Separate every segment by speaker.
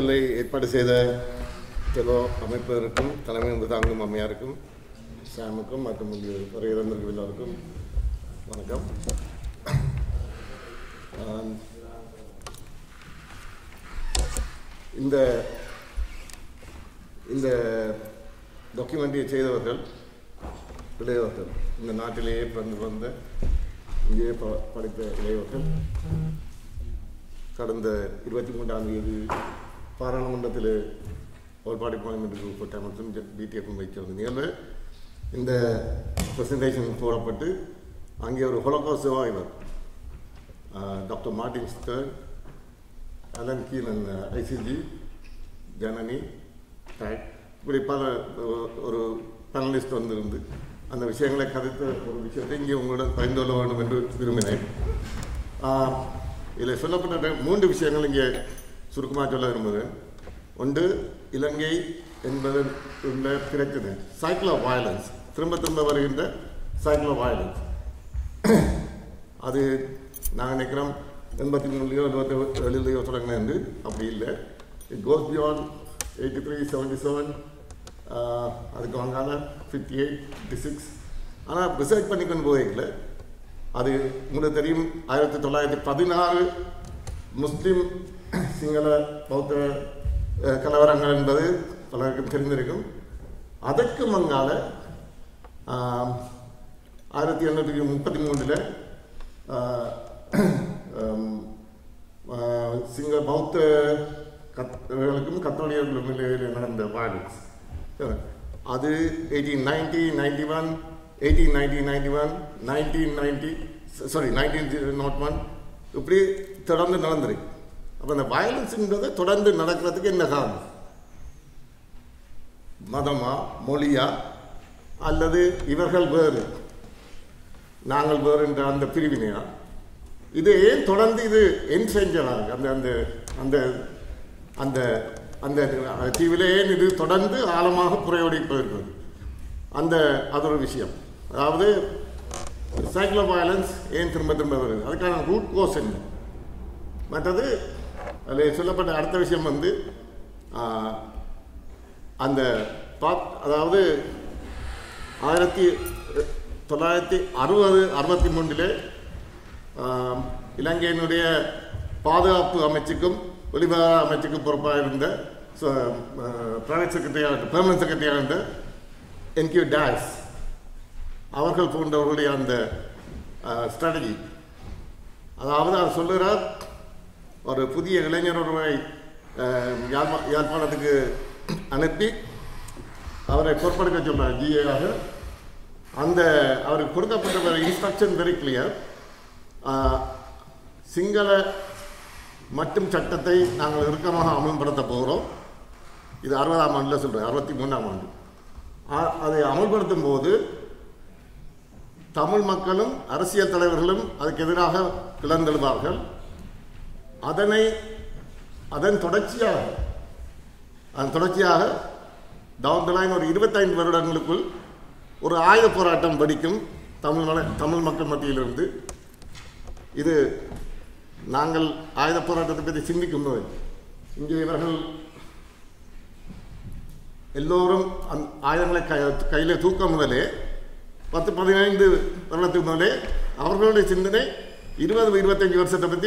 Speaker 1: நிகழ்வை ஏற்பாடு செய்த செலோ அமைப்பினருக்கும் தலைமை தாங்கும் அம்மையாருக்கும் சாமுக்கும் மற்றும் இங்கு வருகிறவர்கள் எல்லோருக்கும் வணக்கம் ஆம், இந்த இந்த டாக்குமெண்ட்ரியை செய்தவர்கள் இளையவர்கள் இந்த நாட்டிலேயே பிறந்து வந்த இங்கேயே ப- படித்த இளையவர்கள் கடந்த இருபத்தி மூன்றாம் தேதி பாராளுமன்றத்தில் ஒரு பார்லிமெண்ட்டுக்கு உட்பட்ட மற்றும் பிடிஎஃப் வைக்கிறது நிகழ்வு இந்த ப்ரெசன்டேஷன் போடப்பட்டு அங்கே ஒரு ஹொலோகோ சர்வைவர் டாக்டர் மார்டின் ஸ்டர் அலன் கீலன் ஐசிஜி ஜனனி டேக் இப்படி பல ஒ- ஒரு பேனலிஸ்ட் வந்திருந்து அந்த விஷயங்களை கதைத்த ஒரு விஷயத்தை இங்கே உங்களுடன் பகிர்ந்து கொள்ள வேண்டும் என்று விரும்பினேன் ஆஹ், இதில் சொல்லப்பட்ட மூன்று விஷயங்கள் இங்கே சுருக்கமாக சொல்ல விரும்புகிறேன் ஒன்று இலங்கை என்பது உள்ள பிரச்சனை சைக்கிள் ஆஃப் வயலன்ஸ் திரும்ப திரும்ப வருகின்ற சைக்கிள் ஆஃப் வயலன்ஸ் அது நாங்கள் நினைக்கிறோம் எண்பத்தி மூணுலையோ எழுபத்தி ஏழுலையோ தொடங்கினது அப்படி இல்லை it goes beyond eighty three seventy seven அதுக்கு வாங்காத ஃபிஃப்டி எயிட் ஃபிஃப்டி சிக்ஸ் ஆனால் ரிசர்ச் பண்ணி கொண்டு போகல அது உங்களுக்கு தெரியும் ஆயிரத்தி தொள்ளாயிரத்தி பதினாறு முஸ்லீம் சிங்கள பௌத்த அஹ், கலவரங்கள் என்பது பலருக்கும் தெரிந்திருக்கும் அதற்கு மங்கால ஆம், ஆயிரத்தி எண்ணூற்றி முப்பத்தி மூணில் சிங்க பௌத்த கத்தர்களுக்கும் கத்தோலியர்களுக்கும் இடையில நடந்த வயலன்ஸ் அது eighteen ninety ninety one eighteen ninety ninety one nineteen ninety sorry nineteen not one இப்படி தொடர்ந்து நடந்திருக்கு அப்போ இந்த வயலன்ஸுங்கிறது தொடர்ந்து நடக்கிறதுக்கு என்ன காரணம் மதமா மொழியா அல்லது இவர்கள் வேறு நாங்கள் வேறு என்ற அந்த பிரிவினையா இது ஏன் தொடர்ந்து இது என் செஞ்சலாங்க அந்த அந்த அந்த அந்த அந்த தீவிலே ஏன் இது தொடர்ந்து ஆழமாக புறையோடி போயிருக்கிறது அந்த அது ஒரு விஷயம் அதாவது சைக்கிள் ஆஃப் வயலன்ஸ் ஏன் திரும்ப திரும்ப வருது அதுக்கான ரூட் கோஸ் என்ன மற்றது அதில் சொல்லப்பட்ட அடுத்த விஷயம் வந்து ஆஹ், அந்த பாப் அதாவது ஆயிரத்தி தொள்ளாயிரத்தி அறுபது அறுபத்தி மூன்றிலே ஆம், இலங்கையினுடைய பாதுகாப்பு அமைச்சுக்கும் ஒலிபர அமைச்சுக்கும் பொறுப்பாக இருந்த பிரைவேட் செக்ரட்டரியாக பெர்மனன்ட் செக்ரட்டரியாக இருந்த என்கியூ டேஸ் அவர்கள் போன்றவர்களுடைய அந்த ஸ்ட்ராட்டஜி அதாவது அவர் சொல்லுகிறார் ஒரு புதிய இளைஞர் ஒருவரை அஹ், யாழ்ப்பா யாழ்ப்பாணத்துக்கு அனுப்பி அவரை பொறுப்பெடுக்க சொல்றார் ஜிஏஆக அந்த அவருக்கு கொடுக்கப்பட்ட இன்ஸ்ட்ரக்ஷன் வெரி கிளியர் சிங்கள மட்டும் சட்டத்தை நாங்கள் இறுக்கமாக அமல்படுத்த போகிறோம் இது அறுபதாம் ஆண்டில் சொல்கிறேன் அறுபத்தி மூணாம் ஆண்டு ஆ- அதை அமல்படுத்தும் போது தமிழ் மக்களும் அரசியல் தலைவர்களும் அதுக்கு எதிராக கிளர்ந்தெழுவார்கள் அதனை அதன் தொடர்ச்சியாக அதன் தொடர்ச்சியாக டவுன் த லைன் ஒரு இருபத்தைந்து வருடங்களுக்குள் ஒரு ஆயுத போராட்டம் வெடிக்கும் தமிழ் மல தமிழ் மக்கள் மத்தியிலிருந்து இது நாங்கள் ஆயுத போராட்டத்தை பற்றி சிந்திக்கும் போது இங்கே இவர்கள் எல்லோரும் அந் ஆயுதங்களை கை கையில் தூக்க முதலே பத்து பதினைந்து வருடத்துக்கு முதலே அவர்களுடைய சிந்தனை இருபது இருபத்தஞ்சு வருஷத்தை பற்றி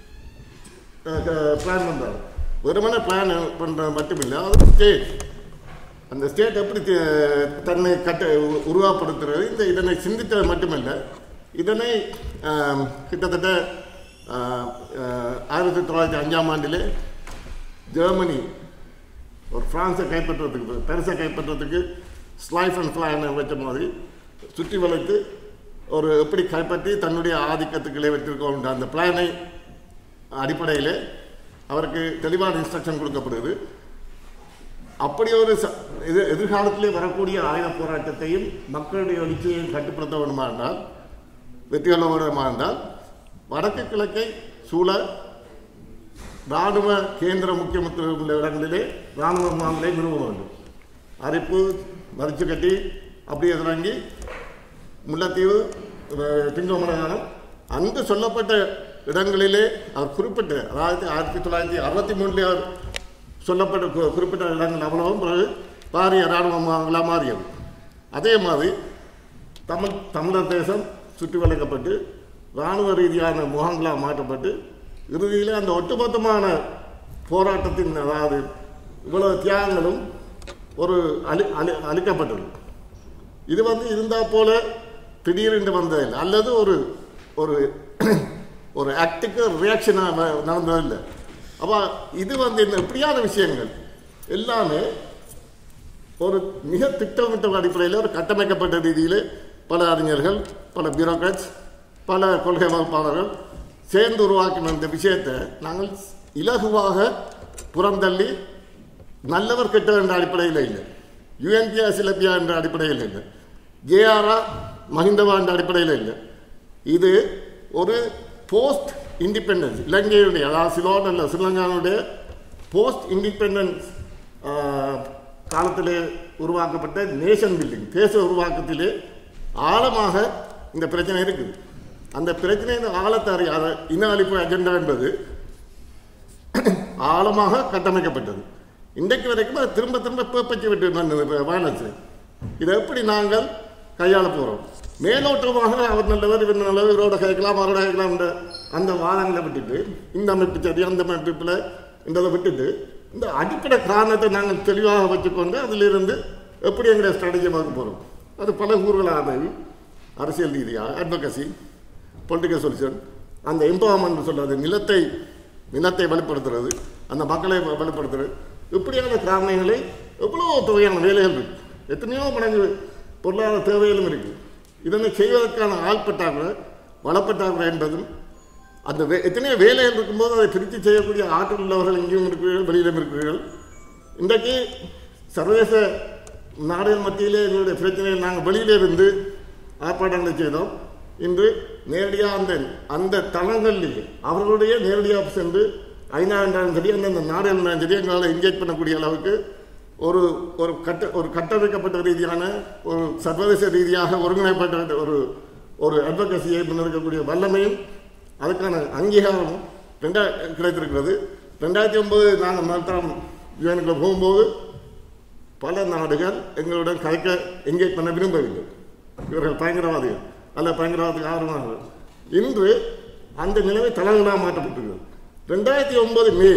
Speaker 1: பிளான் பண்ணுறாங்க வெறுமனே பிளான் பண்ணுறது மட்டும் இல்லை அது ஸ்டேட் அந்த ஸ்டேட் எப்படி தி- தன்னை கட்ட உ- உருவாக்கப்படுத்துறது இந்த இதனை சிந்தித்தது மட்டுமல்ல இதனை ஆம், கிட்டத்தட்ட ஆ, ஆ, ஆயிரத்தி தொள்ளாயிரத்தி அஞ்சாம் ஆண்டிலே ஜெர்மனி ஒரு பிரான்ஸை கைப்பற்றுறதுக்கு பெருசை கைப்பற்றுறதுக்கு ஸ்லைஃப் அண்ட் ஃப்ளான் வச்ச மாதிரி சுற்றி வளைத்து ஒரு எப்படி கைப்பற்றி தன்னுடைய ஆதிக்கத்துக்களே வைத்திருக்கோம் அந்த பிளானை அடிப்படையில் அவருக்கு தெளிவான இன்ஸ்ட்ரக்ஷன் கொடுக்கப்படுது அப்படி ஒரு ச- இது எதிர்காலத்திலே வரக்கூடிய ஆயுத போராட்டத்தையும் மக்களுடைய எழுச்சியையும் கட்டுப்படுத்த வேண்டுமா என்றால் வெற்றி கொள்ள வேண்டுமா என்றால் வடக்கு கிழக்கை சூழ இராணுவ கேந்திர முக்கியத்துவம் உள்ள இடங்களிலே இராணுவ முகாம்களை நிறுவ வேண்டும் அரிப்பு மறிச்சு கட்டி அப்படியே இறங்கி முல்லைத்தீவு திங்கமலகானம் அங்கு சொல்லப்பட்ட இடங்களிலே அவர் குறிப்பிட்ட அதாவது ஆயிரத்தி தொள்ளாயிரத்தி அறுபத்தி மூணுலேயே அவர் சொல்லப்பட்ட கு- குறிப்பிட்ட இடங்கள் அவ்வளவும் பிறகு பாரிய இராணுவங்களாக மாறியது அதே மாதிரி தமிழ் தமிழர் தேசம் சுற்றி வளைக்கப்பட்டு இராணுவ ரீதியான முகாங்களாக மாற்றப்பட்டு இறுதியில் அந்த ஒட்டுமொத்தமான போராட்டத்தின் அதாவது இவ்வளவு தியாகங்களும் ஒரு அழி அழி அழிக்கப்பட்டது இது வந்து இருந்தா போல திடீரென்று வந்ததில்லை அல்லது ஒரு ஒரு ஒரு ஆக்டுக்கு ரியாக்ஷனாக நடந்ததில்லை அப்போ இது வந்து இந்த இப்படியான விஷயங்கள் எல்லாமே ஒரு மிக திட்டமிட்ட அடிப்படையில் ஒரு கட்டமைக்கப்பட்ட ரீதியில் பல அறிஞர்கள் பல பியூரோக்ராட்ஸ் பல கொள்கை வகுப்பாளர்கள் சேர்ந்து உருவாக்கின இந்த விஷயத்தை நாங்கள் இலகுவாக புறந்தள்ளி நல்லவர் கெட்டவர் என்ற அடிப்படையில் இல்லை யுஎன்பியா சிலப்பியா என்ற அடிப்படையில் இல்லை ஜேஆர்ஆ மஹிந்தவா என்ற அடிப்படையில் இல்லை இது ஒரு போஸ்ட் இண்டிபெண்டன்ஸ் இலங்கையுடைய அதாவது சிலோன் அல்ல ஸ்ரீலங்காவுடைய போஸ்ட் இண்டிபெண்டன்ஸ் காலத்திலே உருவாக்கப்பட்ட நேஷன் பில்டிங் தேச உருவாக்கத்திலே ஆழமாக இந்த பிரச்சனை இருக்குது அந்த பிரச்சனையின் ஆழத்தை அறியாத இன அழிப்பு அஜெண்டா என்பது ஆழமாக கட்டமைக்கப்பட்டது இன்றைக்கு வரைக்கும் அது திரும்ப திரும்ப பேப்பச்சு விட்டு வயலன்ஸ் இதை எப்படி நாங்கள் கையாள போகிறோம் மேலோட்டமாக அவர் நல்லவர் இவர் நல்லவர் இவரோட கேட்கலாம் அவரோட கேட்கலாம் என்ற அந்த வாதங்களை விட்டுட்டு இந்த அமைப்பு சரி அந்த அமைப்பில் இந்த விட்டுட்டு இந்த அடிப்படை காரணத்தை நாங்கள் தெளிவாக வச்சுக்கொண்டு அதிலிருந்து எப்படி எங்களுடைய ஸ்ட்ராட்டஜி பார்க்க போகிறோம் அது பல கூறுகளான அரசியல் ரீதியாக அட்வொகசி பொலிட்டிக்கல் சொல்யூஷன் அந்த எம்பவர்மெண்ட் சொல்றது நிலத்தை நிலத்தை வலுப்படுத்துறது அந்த மக்களை வ- வலுப்படுத்துறது இப்படியான காரணங்களை எவ்வளோ தொகையான வேலைகள் இருக்கு எத்தனையோ மடங்கு பொருளாதார தேவைகளும் இருக்கு இதனை செய்வதற்கான ஆள் பற்றாக்குறை வளப்பற்றாக்குறை என்பதும் அந்த வே எத்தனையோ வேலைகள் இருக்கும்போது அதை பிரித்து செய்யக்கூடிய ஆற்றல் உள்ளவர்கள் இங்கேயும் இருக்கிறீர்கள் வெளியிலும் இருக்கிறீர்கள் இன்றைக்கு சர்வதேச நாடுகள் மத்தியிலே எங்களுடைய பிரச்சனையை நாங்கள் வெளியிலே இருந்து ஆர்ப்பாட்டங்களை செய்தோம் இன்று நேரடியாக அந்த அந்த தளங்களிலேயே அவர்களுடைய நேரடியாக சென்று ஐநா என்றாலும் சரி அந்தந்த நாடு இருந்தாலும் சரி எங்களால் என்கேஜ் பண்ணக்கூடிய அளவுக்கு ஒரு ஒரு கட்ட ஒரு கட்டமைக்கப்பட்ட ரீதியான ஒரு சர்வதேச ரீதியாக ஒருங்கிணைப்பட்ட ஒரு ஒரு அட்வொகசியை முன்னெடுக்கக்கூடிய வல்லமையும் அதுக்கான அங்கீகாரமும் ரெண்டா கிடைத்திருக்கிறது ரெண்டாயிரத்தி ஒன்பது நாங்கள் மருத்துவம் யுஎனுக்குள்ள போகும்போது பல நாடுகள் எங்களுடன் கலைக்க என்கேஜ் பண்ண விரும்பவில்லை இவர்கள் பயங்கரவாதிகள் அல்ல பயங்கரவாதத்துக்கு ஆர்வமானவர்கள் இன்று அந்த நிலைமை தலைவர்களாக மாற்றப்பட்டிருக்கிறது ரெண்டாயிரத்தி ஒன்பது மே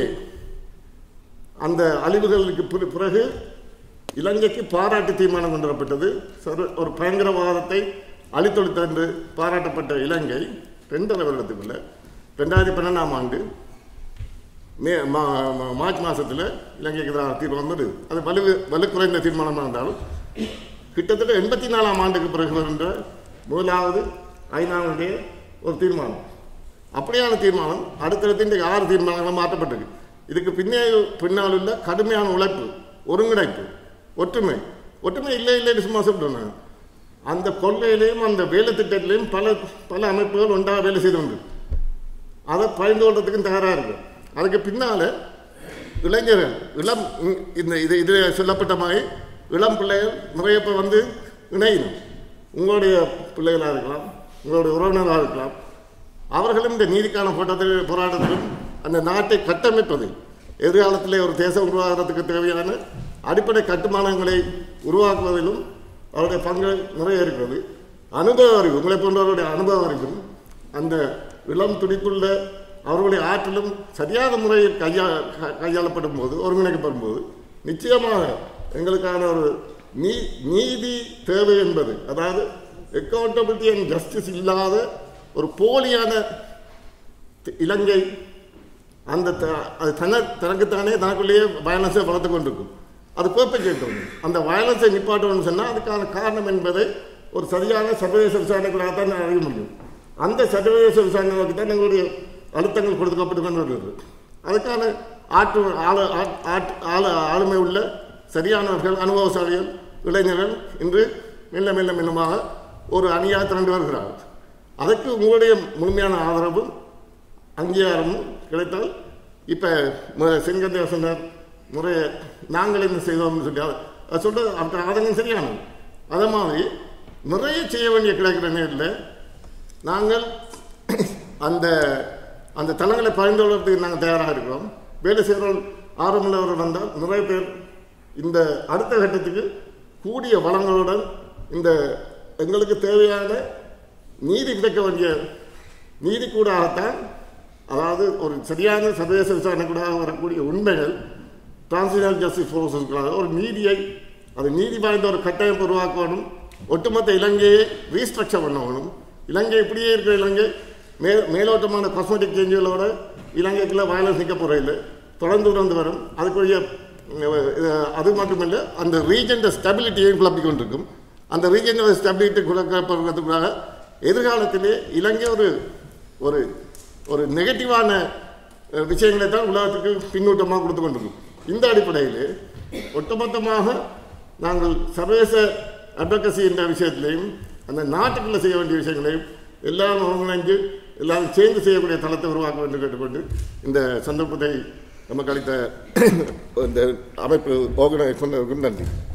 Speaker 1: அந்த அழிவுகளுக்கு பிற- பிறகு இலங்கைக்கு பாராட்டு தீர்மானம் கொண்டு வரப்பட்டது சர்வ ஒரு பயங்கரவாதத்தை அழித்தொழித்த என்று பாராட்டப்பட்ட இலங்கை ரெண்டரை வருடத்துக்குள்ள ரெண்டாயிரத்தி பன்னெண்டாம் ஆண்டு மே மா- மா- மார்ச் மாதத்தில் இலங்கைக்கு எதிரான தீர்வு வந்தது அது வலு வலு குறைந்த தீர்மானமாக இருந்தாலும் கிட்டத்தட்ட எண்பத்தி நாலாம் ஆண்டுக்கு பிறகு வருகின்ற முதலாவது ஐநாவுடைய ஒரு தீர்மானம் அப்படியான தீர்மானம் அடுத்தடுத்து இன்றைக்கு ஆறு தீர்மானங்கள் மாற்றப்பட்டிருக்கு இதுக்கு பின்னே பின்னால் உள்ள கடுமையான உழைப்பு ஒருங்கிணைப்பு ஒற்றுமை ஒற்றுமை இல்லை இல்லைன்னு சும்மா சொல்லிட்டு அந்த கொள்கையிலையும் அந்த வேலை திட்டத்திலையும் பல பல அமைப்புகள் ஒன்றாக வேலை செய்து கொண்டு அதை பயந்து கொள்றதுக்கும் தயாராக இருக்கு அதுக்கு பின்னால் இளைஞர்கள் இளம் இ- இந்த இது இது சொல்லப்பட்ட மாதிரி இளம் பிள்ளைகள் நிறைய பேர் வந்து இணையணும் உங்களுடைய பிள்ளைகளாக இருக்கலாம் உங்களுடைய உறவினராக இருக்கலாம் அவர்களும் இந்த நீதிக்கான போராட்டத்தில் போராட்டத்திலும் அந்த நாட்டை கட்டமைப்பதில் எதிர்காலத்திலே ஒரு தேசம் உருவாகிறதுக்கு தேவையான அடிப்படை கட்டுமானங்களை உருவாக்குவதிலும் அவருடைய பங்கு நிறைய இருக்கிறது அனுபவ அறிவு உங்களை போன்றவருடைய அனுபவ அறிவும் அந்த இளம் துடிப்புள்ள அவர்களுடைய ஆற்றலும் சரியான முறையில் கையா க- கையாளப்படும் போது ஒருங்கிணைக்கப்படும் போது நிச்சயமாக எங்களுக்கான ஒரு நீ நீதி தேவை என்பது அதாவது அக்கௌண்டபிலிட்டி அண்ட் ஜஸ்டிஸ் இல்லாத ஒரு போலியான தி- இலங்கை அந்த த- அது தன தனக்குத்தானே தனக்குள்ளேயே வயலன்ஸை வளர்த்து கொண்டிருக்கும் அது கோப்பை கேட்கும் அந்த வயலன்ஸை நிப்பாட்டணும்னு சொன்னால் அதுக்கான காரணம் என்பதை ஒரு சரியான சர்வதேச விசாரணைகளாக தான் அறிய முடியும் அந்த சர்வதேச விசாரணைகளுக்கு தான் எங்களுடைய அழுத்தங்கள் கொடுக்கப்பட்டு கொண்டு வருகிறது அதுக்கான ஆற்று ஆள ஆட்- ஆட்- ஆள ஆளுமை உள்ள சரியானவர்கள் அனுபவசாலிகள் இளைஞர்கள் இன்று மெல்ல மெல்ல மெல்லமாக ஒரு அணியாக திரண்டு வருகிறார்கள் அதற்கு உங்களுடைய முழுமையான ஆதரவும் அங்கீகாரமும் கிடைத்தால் இப்போ செங்கந்தேவ சொன்னார் முறைய நாங்கள் என்ன செய்தோம்னு சொல்லி அது- அது சொல்றது அந்த ஆதங்கம் சரியானது அதே மாதிரி நிறைய செய்ய வேண்டிய கிடைக்கிற நேரில் நாங்கள் அந்த அந்த தளங்களை பகிர்ந்து கொள்வதற்கு நாங்கள் தயாராக இருக்கிறோம் வேலை செய்கிறோம் ஆர்வமுள்ளவர் வந்தால் நிறைய பேர் இந்த அடுத்த கட்டத்துக்கு கூடிய வளங்களுடன் இந்த எங்களுக்கு தேவையான நீதி கிடைக்க வேண்டிய நீதி கூடாகத்தான் அதாவது ஒரு சரியான சர்வதேச விசாரணை கூட வரக்கூடிய உண்மைகள் டிரான்சிஷனல் ஜஸ்டிஸ் ஃபோர்ஸஸ்களாக ஒரு நீதியை அது நீதி வாய்ந்த ஒரு கட்டமைப்பு உருவாக்கணும் ஒட்டுமொத்த இலங்கையை ரீஸ்ட்ரக்சர் பண்ணணும் இலங்கை இப்படியே இருக்கிற இலங்கை மே மேலோட்டமான காஸ்மெட்டிக் சேஞ்சுகளோட இலங்கைக்குள்ள வயலன்ஸ் நிற்க போகிறதில்லை தொடர்ந்து தொடர்ந்து வரும் அதுக்குரிய அஹ், அது மட்டுமில்லை அந்த ரீஜன் ஸ்டெபிலிட்டியையும் குழப்பிக் கொண்டிருக்கும் அந்த ரீஜன் ஸ்டெபிலிட்டி குழப்பறதுக்காக எதிர்காலத்திலே இலங்கை ஒரு ஒரு ஒரு நெகட்டிவான அஹ், விஷயங்களை தான் உலகத்துக்கு பின்னூட்டமாக கொடுத்து கொண்டிருக்கும் இந்த அடிப்படையில் ஒட்டுமொத்தமாக நாங்கள் சர்வதேச அட்வொகசி என்ற விஷயத்திலையும் அந்த நாட்டுக்குள்ள செய்ய வேண்டிய விஷயங்களையும் எல்லாரும் ஒருங்கிணைஞ்சு எல்லாரும் சேர்ந்து செய்யக்கூடிய தளத்தை உருவாக்க வேண்டும் கேட்டுக்கொண்டு இந்த சந்தர்ப்பத்தை நமக்கு அளித்த இந்த அமைப்பு ஆர்கனைஸ் பண்ணதுக்கும் நன்றி